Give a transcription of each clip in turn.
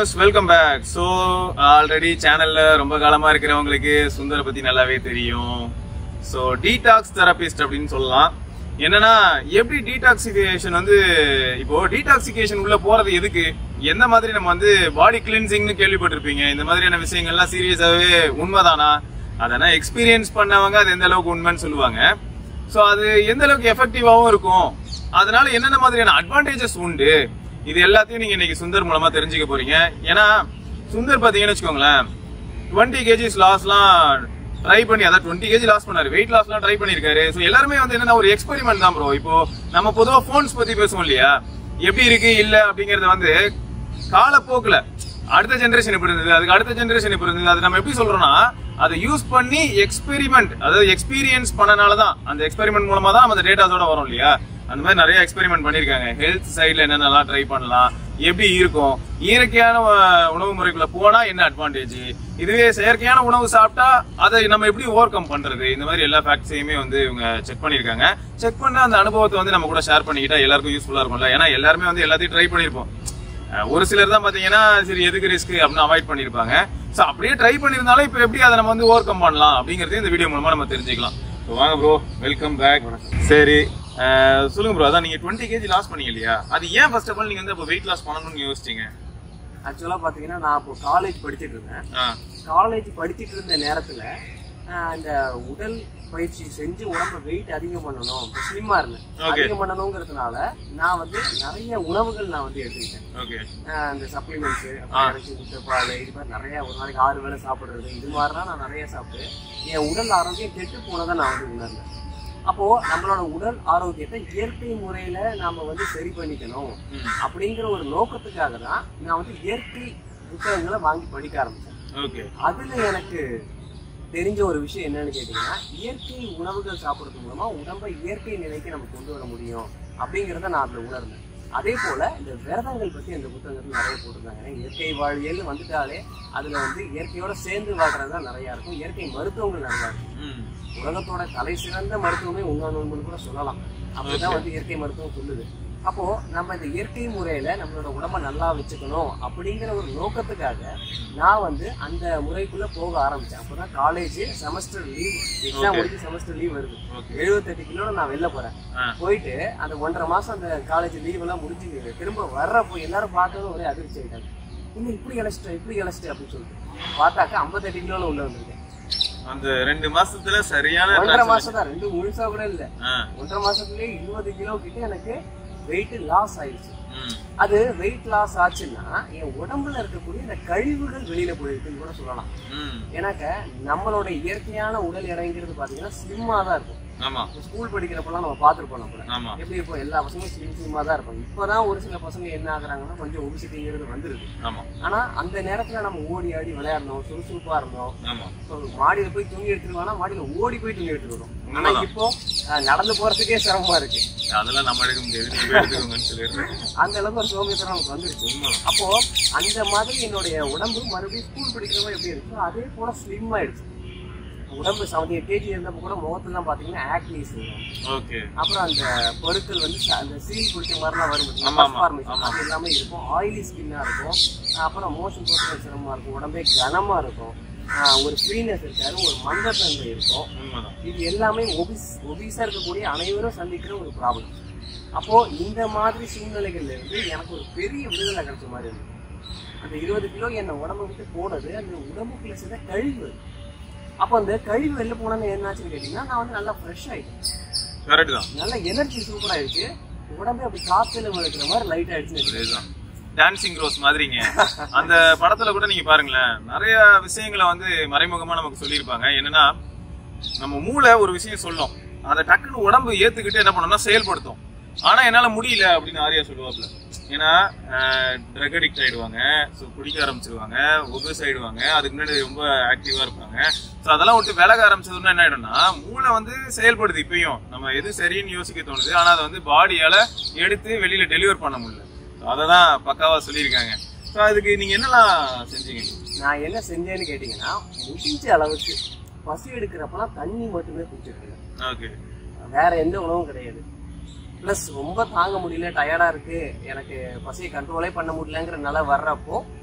Viewers welcome back so already சேனல்ல ரொம்ப காலமா இருக்கிறவங்களுக்கு சுந்தர பத்தி நல்லாவே தெரியும் ஸோ டீடாக்ஸ் தெரபிஸ்ட் அப்படின்னு சொல்லலாம் என்னன்னா எப்படி டீடாக்சிஃபிகேஷன் வந்து இப்போ டீடாக்சிகேஷன் உள்ள போறது எதுக்கு எந்த மாதிரி நம்ம வந்து பாடி கிளென்சிங்னு கேள்விப்பட்டிருப்பீங்க இந்த மாதிரியான விஷயங்கள்லாம் சீரியஸாவே உண்மைதானா அதெல்லாம் எக்ஸ்பீரியன்ஸ் பண்ணவங்க அது எந்த அளவுக்கு உண்மைன்னு சொல்லுவாங்க ஸோ அது எந்த அளவுக்கு எஃபெக்டிவாகவும் இருக்கும் அதனால என்னென்ன மாதிரியான அட்வான்டேஜஸ் உண்டு இது எல்லாத்தையும் நீங்க இன்னைக்கு சுந்தர் மூலமா தெரிஞ்சுக்க போறீங்க ஏன்னா சுந்தர் பாத்தீங்கன்னு வச்சுக்கோங்களேன் டுவெண்ட்டி கேஜிஸ் லாஸ்லாம் ட்ரை பண்ணி அதான் டுவெண்ட்டி கேஜி லாஸ் பண்ணாரு வெயிட் லாஸ்லாம் ட்ரை பண்ணிருக்காரு ஸோ எல்லாருமே வந்து என்னன்னா ஒரு எக்ஸ்பெரிமெண்ட் தான் ப்ரோ இப்போ நம்ம பொதுவாக ஃபோன்ஸ் பத்தி பேசுவோம் இல்லையா எப்படி இருக்கு இல்ல அப்படிங்கறது வந்து காலப்போக்குல அடுத்த ஜெனரேஷன் எப்படி இருந்தது அதுக்கு அடுத்த ஜெனரேஷன் எப்படி இருந்தது அது நம்ம எப்படி சொல்றோம்னா அதை யூஸ் பண்ணி எக்ஸ்பெரிமெண்ட் அதாவது எக்ஸ்பீரியன்ஸ் பண்ணனால தான் அந்த எக்ஸ்பெரிமெண்ட் மூலமா தான் நம்ம அந்த டேட்டாஸோட வரும் இல்லையா அந்த மாதிரி நிறைய எக்ஸ்பெரிமெண்ட் பண்ணிருக்காங்க ஹெல்த் சைடுல என்னென்னலாம் ட்ரை பண்ணலாம் எப்படி இருக்கும் இயற்கையான அஹ், உணவு முறைக்குள்ள போனா என்ன அட்வான்டேஜ் இதுவே செயற்கையான உணவு சாப்பிட்டா அதை நம்ம எப்படி ஓவர் கம் பண்றது இந்த மாதிரி எல்லா ஃபேக்ட்ஸையுமே வந்து இவங்க செக் பண்ணிருக்காங்க செக் பண்ண அந்த அனுபவத்தை வந்து நம்ம கூட ஷேர் பண்ணிக்கிட்டா எல்லாருக்கும் யூஸ்ஃபுல்லா இருக்கும்ல ஏன்னா எல்லாருமே வந்து எல்லாத்தையும் ட்ரை பண்ணிருப்போம் அஹ் ஒரு சிலர் தான் பாத்தீங்கன்னா சரி எதுக்கு ரிஸ்க் அப்படின்னு அவாய்ட் பண்ணிருப்பாங்க சோ அப்படியே ட்ரை பண்ணிருந்தாலும் இப்போ எப்படி அதை நம்ம வந்து ஓவர் கம் பண்ணலாம் அப்படிங்கறது இந்த வீடியோ மூலமா நம்ம தெரிஞ்சுக்கலாம் So வாங்க ப்ரோ வெல்கம் பேக் சரி அஹ் சொல்லுங்க ப்ரோ அதான் நீங்க டுவெண்ட்டி கேஜி லாஸ் பண்ணீங்க இல்லையா அது ஏன் ஃபர்ஸ்ட் ஆஃப் ஆல் நீங்க வந்து அப்போ வெயிட் லாஸ் பண்ணணும்னு யோசிச்சீங்க ஆக்சுவலா பாத்தீங்கன்னா நான் இப்போ காலேஜ் படிச்சிட்டு இருந்தேன் ஆ, காலேஜ் படிச்சிட்டு இருந்த நேரத்துல ஆஹ், இந்த உடல் பயிற்சி செஞ்சு உடம்ப வெயிட் அதிகம் பண்ணணும் ஸ்லிம்மா இருந்தேன் Okay. அதிகம் பண்ணணுங்கிறதுனால நான் வந்து நிறைய உணவுகள் நான் வந்து எடுத்துக்கிட்டேன் ஓகே ஆஹ், இந்த சப்ளிமெண்ட்ஸ் இறைச்சி முட்டை பால் இது மாதிரி நிறைய ஒரு நாளைக்கு ஆறு வேளை சாப்பிடுறது இது மாதிரிலாம் நான் நிறைய சாப்பிட்டு என் உடல் ஆரோக்கியம் கெட்டு போனதை நான் வந்து உணர்ந்தேன் அப்போ நம்மளோட உடல் ஆரோக்கியத்தை இயற்கை முறையில நாம வந்து சரி பண்ணிக்கணும் ம். அப்படிங்கிற ஒரு நோக்கத்துக்காக தான் நான் வந்து இயற்கை புத்தகங்களை வாங்கி படிக்க ஆரம்பிச்சேன் ஓகே அதுல எனக்கு தெரிஞ்ச ஒரு விஷயம் என்னன்னு கேட்டீங்கன்னா இயற்கை உணவுகள் சாப்பிடுறது மூலமா உடம்பை இயற்கை நிலைக்கு நம்ம கொண்டு வர முடியும் அப்படிங்கிறத நான் அதுல உணர்ந்தேன் அதே போல இந்த விரதங்கள் பத்தி அந்த புத்தகத்தில் நிறைய போட்டிருந்தாங்க ஏன்னா இயற்கை வாழ்வியல் வந்துட்டாலே அதுல வந்து இயற்கையோட சேர்ந்து வாழ்றது தான் நிறைய இருக்கும் இயற்கை மருத்துவங்கள் நிறைய இருக்கும் ம் உலகத்தோட தலை சிறந்த மருத்துவமே உண்ணாநோன்புன்னு கூட சொல்லலாம் அப்படிதான் வந்து இயற்கை மருத்துவம் சொல்லுது அப்போ நம்ம இந்த இயற்கை முறையில நம்மளோட உடம்ப நல்லா வச்சுக்கணும் அப்படிங்கிற ஒரு நோக்கத்துக்காக நான் வந்து அந்த முறைக்குள்ள போக ஆரம்பிச்சேன் அப்பதான் காலேஜ் செமஸ்டர் லீவ் எக்ஸாம் முடிஞ்சு செமஸ்டர் லீவ் வருது ஓகே எழுபத்தெட்டு கிலோல நான் வெளில போறேன் ஆ. போயிட்டு அந்த ஒன்றரை மாசம் அந்த காலேஜ் லீவ் எல்லாம் முடிஞ்சு திரும்ப வர்றப்போ எல்லாரும் பார்த்ததும் ஒரே அதிர்ச்சி ஆயிட்டாங்க இன்னும் இப்படி இழைச்சிட்டேன் இப்படி இழைச்சிட்டேன் அப்படின்னு சொல்லிட்டு பார்த்தாக்க ஐம்பத்தெட்டு கிலோல உள்ள வந்திருக்கேன் அந்த ரெண்டு மாசத்துல சரியான ஒன்றரை transformation. மாசம் தான் ரெண்டு முழுசா கூட இல்ல ஆ, ஒன்றரை மாசத்துலயே இருபது கிலோ கிட்ட எனக்கு வெயிட் லாஸ் ஆயிடுச்சு ம் அது வெயிட் லாஸ் ஆச்சுன்னா என் உடம்புல இருக்கக்கூடிய இந்த கழிவுகள் வெளியில போயிருக்குன்னு கூட சொல்லலாம் ம் ஏன்னாக்க நம்மளோட இயற்கையான உடல் எடைங்கிறது பாத்தீங்கன்னா ஸ்லிம்மா தான் இருக்கும் ஆமா ஸ்கூல் படிக்கிறப்பெல்லாம் நம்ம பார்த்துருப்போம் நம்ம ஆமா எப்படி இப்போ எல்லா பசங்களும் ஸ்லிம் ஸ்லிம்மா தான் இருக்கும் இப்பதான் ஒரு சில பசங்க என்ன ஆகுறாங்கன்னா கொஞ்சம் ஒபிசிட்டிங்கிறது வந்துருது ஆமா ஆனா அந்த நேரத்துல நம்ம ஓடி ஆடி விளையாடணும் சுறுசுறுப்பா இருந்தோம் ஆமா இப்போ மாடியில போய் துணி எடுத்துட்டு வேணா மாடியில ஓடி போய் துணி எடுத்துட்டு வரும் ஆனா உண்மைதான். இப்போ அஹ், நடந்து போறதுக்கே சிரமமா இருக்கு அதெல்லாம் நம்ம எடுக்க முடியாது நீங்க எடுத்துக்கோங்கன்னு சொல்லிடுறேன் அந்த அளவுக்கு ஒரு சோம்பேத்தனம் நமக்கு வந்துருச்சு உண்மைதான். அப்போ அந்த மாதிரி என்னுடைய உடம்பு மறுபடியும் ஸ்கூல் படிக்கிறவங்க எப்படி இருக்கு அதே போல ஸ்லிம் ஆயிடுச்சு உடம்பு செவன்டி எயிட் கேஜி இருந்தப்ப கூட முகத்துலாம் பாத்தீங்கன்னா ஆக்னிஸ் ஓகே அப்புறம் அந்த பொருட்கள் வந்து ச- அந்த சீல் பிடிச்ச மாதிரிலாம் வரும் பாத்தீங்களா? ஆமா, ஆமா, Transformation. ஆமா. அது எல்லாமே இருக்கும் ஆயிலி ஸ்கின்னா இருக்கும் அப்புறம் மோஷன் போகிறது சிரமமா இருக்கும் உடம்பே கனமா இருக்கும் ஆஹ் ஒரு ஃப்ரீனஸ் இருக்காது ஒரு மந்தத்தன்மை இருக்கும் உண்மைதான் இது எல்லாமே ஒபிஸ் ஒபிஸா இருக்கக்கூடிய அனைவரும் சந்திக்கிற ஒரு ப்ராப்ளம் அப்போ இந்த மாதிரி சூழ்நிலைகள்ல இருந்து எனக்கு ஒரு பெரிய விடுதலை கிடைச்ச மாதிரி இருந்தது அந்த இருபது கிலோ என்னை உடம்பு விட்டு போனது அந்த உடம்புக்குள்ள சேர்ந்த கழிவு அப்போ அந்த கழிவு வெளில போனோன்னு என்னாச்சுன்னு கேட்டீங்கன்னா நான் வந்து நல்லா ஃப்ரெஷ் ஆயிட்டேன் கரெக்ட் தான் நல்ல எனர்ஜி சூப்பரா இருக்கு உடம்பே அப்படி காத்துல இருக்கிற மாதிரி லைட் ஆயிடுச்சுன்னு வச்சுக்கோங்க. அதேதான் டான்சிங் ரோஸ் மாதிரிங்க அந்த படத்துல கூட நீங்க பாருங்களேன் நிறைய விஷயங்களை வந்து மறைமுகமா நமக்கு சொல்லியிருப்பாங்க என்னன்னா நம்ம மூளை ஒரு விஷயம் சொல்லும் அதை டக்குன்னு உடம்பு ஏத்துக்கிட்டு என்ன பண்ணணும்னா செயல்படுத்தும் ஆனா என்னால முடியல அப்படின்னு ஆரியா சொல்லுவாப்ல ஏன்னா ட்ரக் அடிக்ட் ஆயிடுவாங்க ஸோ குடிக்க ஆரம்பிச்சிருவாங்க ஒபஸ் ஆயிடுவாங்க அதுக்கு முன்னாடி ரொம்ப ஆக்டிவா இருப்பாங்க ஸோ அதெல்லாம் விட்டு விலக ஆரம்பிச்சதுன்னா என்ன ஆயிடும்னா மூளை வந்து செயல்படுது இப்பயும் நம்ம எது சரின்னு யோசிக்க தோணுது ஆனா அதை வந்து பாடியால எடுத்து வெளியில டெலிவர் பண்ண முடியல அதை தான் பக்காவா சொல்லியிருக்காங்க ஸோ அதுக்கு நீங்க என்னெல்லாம் செஞ்சீங்க நான் என்ன செஞ்சேன்னு கேட்டீங்கன்னா முடிஞ்ச அளவுக்கு பசி எடுக்கிறப்பெல்லாம் தண்ணி மட்டுமே குடிச்சிட்டு இருக்கேன் ஓகே வேற எந்த உணவும் கிடையாது ப்ளஸ் ரொம்ப தாங்க முடியல டயர்டா இருக்கு எனக்கு பசியை கண்ட்ரோலே பண்ண முடியலங்கிற நிலை வர்றப்போ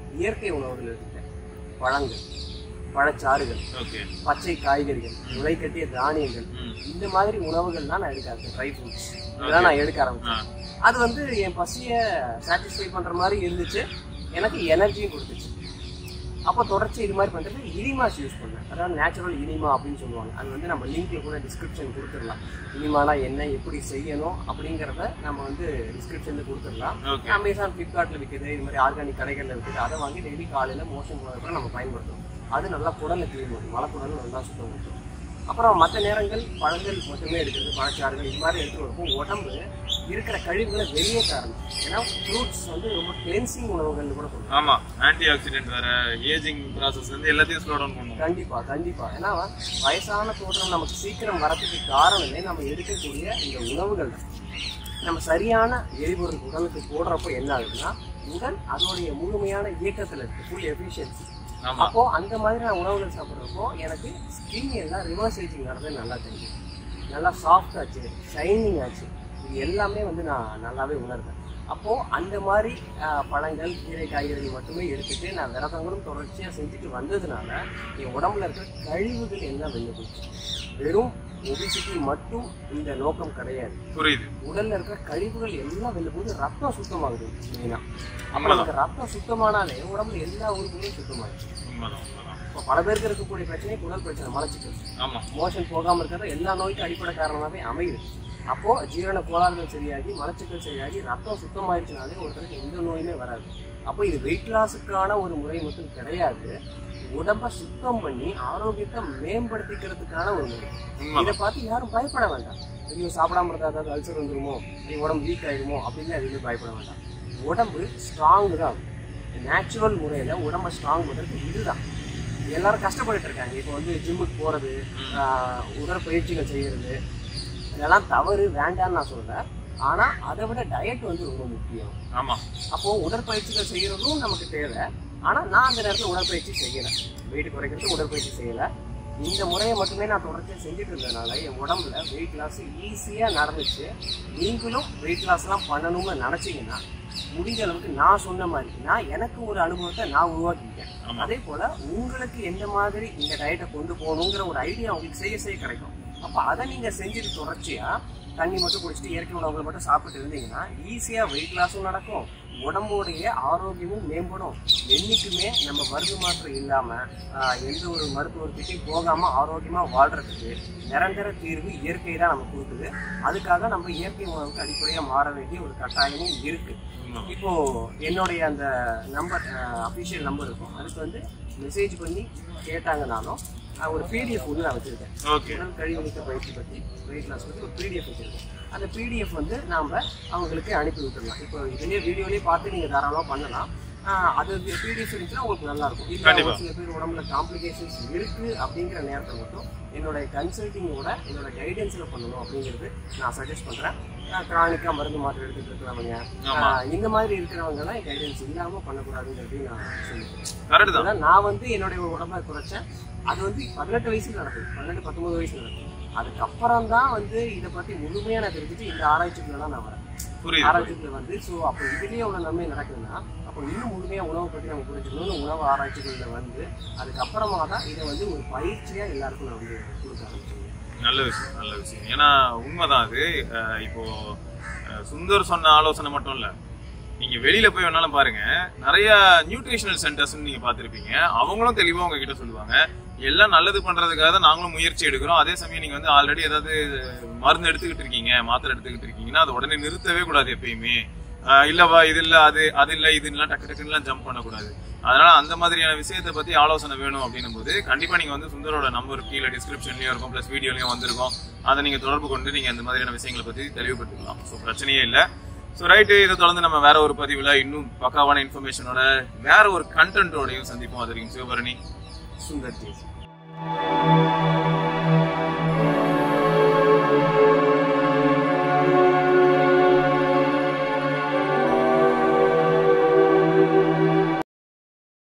இயற்கை உணவுகள் எடுத்துட்டேன் பழங்கள் பழச்சாறுகள் ஓகே பச்சை காய்கறிகள் முளை கட்டிய தானியங்கள் ம் இந்த மாதிரி உணவுகள் தான் நான் எடுக்க ஆரம்பிச்சேன் ட்ரை ஃப்ரூட்ஸ் இதெல்லாம் நான் எடுக்க ஆரம்பிச்சேன் ஆ அது வந்து என் பசியை சாட்டிஸ்ஃபை பண்ற மாதிரி இருந்துச்சு எனக்கு எனர்ஜியும் கொடுத்துச்சு அப்போ தொடர்ச்சி இது மாதிரி பண்றது இனிமாஸ் யூஸ் பண்ணேன் அதாவது நேச்சுரல் இனிமா அப்படின்னு சொல்லுவாங்க அது வந்து நம்ம லிங்க்ல கூட டிஸ்கிரிப்ஷன் கொடுத்துடலாம் இனிமானா என்ன எப்படி செய்யணும் அப்படிங்கிறத நம்ம வந்து டிஸ்கிரிப்ஷன்ல கொடுத்துடலாம் ஓகே அமேசான் ஃப்ளிப்கார்ட்ல விற்குது இது மாதிரி ஆர்கானிக் கடைகளில் விற்குது அதை வாங்கி டெய்லி காலையில மோஷன் போகிறப்ப நம்ம பயன்படுத்தணும் அது நல்லா குடலை க்ளீன் பண்ணும் மலை குடல் நல்லா சுத்தம் பண்ணும் அப்புறம் மற்ற நேரங்கள் பழங்கள் மட்டுமே எடுக்கிறது பழச்சாறுகள் இது மாதிரி எடுத்துக்கிறப்போ உடம்பு இருக்கிற கழிவுகளை வெளியேற்ற ஆரம்பிச்சு ஏன்னா ஃப்ரூட்ஸ் வந்து ரொம்ப கிளென்சிங் உணவுகள்னு கூட சொல்லுவாங்க ஆமா ஆன்டி ஆக்சிடென்ட் வேற ஏஜிங் ப்ராசஸ் வந்து எல்லாத்தையும் ஸ்லோ டவுன் பண்ணும் கண்டிப்பா கண்டிப்பா ஏன்னா வயசான தோற்றம் நமக்கு சீக்கிரம் வரதுக்கு காரணமே நம்ம எடுக்கக்கூடிய இந்த உணவுகள் தான் நம்ம சரியான எரிபொருள் உடலுக்கு போடுறப்போ என்ன ஆகுதுன்னா உடல் அதோடைய முழுமையான இயக்கத்துல இருக்கு ஃபுல் எஃபிஷியன்சி ஆமா அப்போ அந்த மாதிரியான உணவுகள் சாப்பிட்றப்போ எனக்கு ஸ்கின் எல்லாம் ரிவர்ஸ் ஏஜிங் நடந்தது நல்லா தெரியும் நல்லா சாஃப்ட் ஆச்சு ஷைனிங் ஆச்சு இது எல்லாமே வந்து நான் நல்லாவே உணர்ந்தேன் அப்போ அந்த மாதிரி ஆஹ், பழங்கள் கீரை காய்கறிகள் மட்டுமே எடுத்துட்டு நான் விரதங்களும் தொடர்ச்சியா செஞ்சுட்டு வந்ததுனால என் உடம்புல இருக்கிற கழிவுகள் எல்லாம் வெளில போச்சு வெறும் ஒபிசிட்டி மட்டும் இந்த நோக்கம் கிடையாது புரியுது உடல்ல இருக்கிற கழிவுகள் எல்லாம் வெளில போது ரத்தம் சுத்தமாகுது மெயினா அப்ப உண்மைதான் நமக்கு ரத்தம் சுத்தமானாலே உடம்புல எல்லா உறுப்புகளும் சுத்தமாயிடுச்சு உண்மைதான் உண்மைதான் இப்போ பல பேருக்கு இருக்கக்கூடிய பிரச்சனை குடல் பிரச்சனை மலச்சிக்கல் ஆமா மோஷன் போகாம இருக்கிறது எல்லா நோய்க்கும் அடிப்படை காரணமாகவே அமையுது அப்போ ஜீரண கோளாறுகள் சரியாகி மலச்சிக்கல் சரியாகி ரத்தம் சுத்தமாயிருச்சுனாலே ஒருத்தருக்கு எந்த நோயுமே வராது அப்போ இது வெயிட் லாஸுக்கான ஒரு முறை மட்டும் கிடையாது உடம்ப சுத்தம் பண்ணி ஆரோக்கியத்தை மேம்படுத்திக்கிறதுக்கான ஒரு முறை இதை உண்மைதான் பார்த்து யாரும் பயப்பட வேண்டாம் ஐயோ சாப்பிடாம இருந்தா ஏதாவது அல்சர் வந்துருமோ ஐயோ உடம்பு வீக் ஆயிடுமோ அப்படின்னு எதுவுமே பயப்பட வேண்டாம் உடம்பு ஸ்ட்ராங் தான் நேச்சுரல் முறையில உடம்ப ஸ்ட்ராங் பண்றது இதுதான் எல்லாரும் கஷ்டப்பட்டுட்டு இருக்காங்க இப்போ வந்து ஜிம்முக்கு போறது ஆஹ், உடற்பயிற்சிகள் செய்யறது இதெல்லாம் தவறு வேண்டாம்னு நான் சொல்றேன் ஆனா அதை விட டயட் வந்து ரொம்ப முக்கியம் ஆமா அப்போ உடற்பயிற்சிகள் செய்யறதும் நமக்கு தேவை ஆனா நான் அந்த நேரத்துல உடற்பயிற்சி செய்யல வெயிட் குறைக்கிறது உடற்பயிற்சி செய்யல இந்த முறையை மட்டுமே நான் தொடர்ச்சியா செஞ்சுட்டு இருந்ததுனால என் உடம்புல வெயிட் லாஸ் ஈஸியா நடந்துச்சு நீங்களும் வெயிட் லாஸ்லாம் பண்ணணும்னு நினைச்சீங்கன்னா முடிஞ்ச அளவுக்கு நான் சொன்ன மாதிரி நான் எனக்கு ஒரு அனுபவத்தை நான் உருவாக்கிட்டேன் ஆமா. அதே போல உங்களுக்கு எந்த மாதிரி இந்த டயட்டை கொண்டு போகணுங்கிற ஒரு ஐடியா உங்களுக்கு செய்ய செய்ய கிடைக்கும் அப்ப அதை நீங்க செஞ்சுட்டு தொடர்ச்சியா தண்ணி மட்டும் குடிச்சிட்டு இயற்கை உணவுகள் மட்டும் சாப்பிட்டு இருந்தீங்கன்னா ஈஸியா வெயிட் லாஸும் நடக்கும் உடம்போடைய ஆரோக்கியமும் மேம்படும் என்னைக்குமே நம்ம மருந்து மாற்றம் இல்லாம ஆஹ், எந்த ஒரு மருத்துவர்கிட்டையும் போகாம ஆரோக்கியமா வாழ்றதுக்கு நிரந்தர தீர்வு இயற்கை தான் நமக்கு கொடுக்குது அதுக்காக நம்ம இயற்கை உணவுக்கு அடிப்படையா மாற வேண்டிய ஒரு கட்டாயமும் இருக்கு உண்மைதான் இப்போ என்னுடைய அந்த நம்பர் அஃபிஷியல் நம்பர் இருக்கும் அதுக்கு வந்து மெசேஜ் பண்ணி கேட்டாங்கனாலும் நான் ஒரு பிடிஎஃப் ஒன்று நான் வச்சிருக்கேன் ஓகே உடல் கழிவு நீக்க பயிற்சி பற்றி வெயிட் லாஸ் பற்றி ஒரு பிடிஎஃப் வச்சிருக்கோம் அந்த பிடிஎஃப் வந்து நாம அவங்களுக்கு அனுப்பி விட்டுடலாம் இப்போ இதுலேயே வீடியோலேயே பார்த்து நீங்கள் தாராளமாக பண்ணலாம் ஆஹ் அது பிடிஎஃப் இருந்துச்சுன்னா உங்களுக்கு நல்லா இருக்கும் இல்லை கண்டிப்பா. ஒரு சில பேர் உடம்புல காம்ப்ளிகேஷன்ஸ் இருக்கு அப்படிங்கிற நேரத்தில் மட்டும் என்னோட கன்சல்டிங்கோட என்னோட கைடன்ஸில் பண்ணணும் அப்படிங்கிறது நான் சஜஸ்ட் பண்ணுறேன் கிரானிக்காக மருந்து மாத்திரை எடுத்துட்டு இருக்கிறவங்க ஆமா. ஆஹ் இந்த மாதிரி இருக்கிறவங்கலாம் கைடன்ஸ் இல்லாமல் பண்ணக்கூடாதுங்கிறதையும் நான் சொல்லிக்கிறேன் கரெக்ட் தான் அதான் நான் வந்து என்னுடைய உடம்ப குறைச்சேன் அது வந்து பதினெட்டு வயசுல நடக்குது பன்னெண்டு பத்தொன்பது வயசுல நடக்குது அதுக்கப்புறம் தான் வந்து இதை பத்தி முழுமையா நான் தெரிஞ்சுட்டு இந்த ஆராய்ச்சிக்குள்ள தான் நான் வரேன் புரியுது ஆராய்ச்சிக்குள்ள வந்து ஸோ அப்போ இதுலயே உள்ள நன்மை நடக்குதுன்னா அப்போ இன்னும் முழுமையா உணவை பத்தி நம்ம புரிஞ்சுக்கணும்னு உணவு ஆராய்ச்சிகள்ல வந்து அதுக்கப்புறமா தான் இதை வந்து ஒரு பயிற்சியா எல்லாருக்கும் நான் வந்து கொடுக்க ஆரம்பிச்சேன் நல்ல விஷயம் நல்ல விஷயம் ஏன்னா உண்மைதான் அது அஹ் இப்போ அஹ் சுந்தர் சொன்ன ஆலோசனை மட்டும் இல்ல நீங்க வெளியில போய் வேணாலும் பாருங்க நிறைய நியூட்ரிஷனல் சென்டர்ஸ் நீங்க பார்த்திருப்பீங்க அவங்களும் தெளிவா உங்ககிட்ட சொல்லுவாங்க எல்லாம் நல்லது பண்றதுக்காக தான் நாங்களும் முயற்சி எடுக்கிறோம் அதே சமயம் நீங்க வந்து ஆல்ரெடி ஏதாவது மருந்து எடுத்துக்கிட்டு இருக்கீங்க மாத்திரை எடுத்துக்கிட்டு இருக்கீங்கன்னா அதை உடனே நிறுத்தவே கூடாது எப்பயுமே ஆஹ் இல்லவா இது இல்ல அது அது இல்ல இது இல்ல டக்கு டக்குன்னு ஜம்ப் பண்ணக்கூடாது அதனால அந்த மாதிரியான விஷயத்தை பத்தி ஆலோசனை வேணும் அப்படின்னும் போது கண்டிப்பா நீங்க வந்து சுந்தரோட நம்பர் கீழே டிஸ்கிரிப்ஷன்லயும் இருக்கும் பிளஸ் வீடியோலயும் வந்திருக்கும் அதை நீங்க தொடர்பு கொண்டு நீங்க இந்த மாதிரியான விஷயங்களை பத்தி தெளிவுபடுத்திக்கலாம் ஸோ பிரச்சனையே இல்லை ஸோ ரைட்டு இதை தொடர்ந்து நம்ம வேற ஒரு பதிவுல இன்னும் பக்காவான இன்ஃபர்மேஷனோட வேற ஒரு கண்டென்ட்டோடையும் சந்திப்போம் அது வரைக்கும் சிவபரணி சுந்தர் ஜெய்சி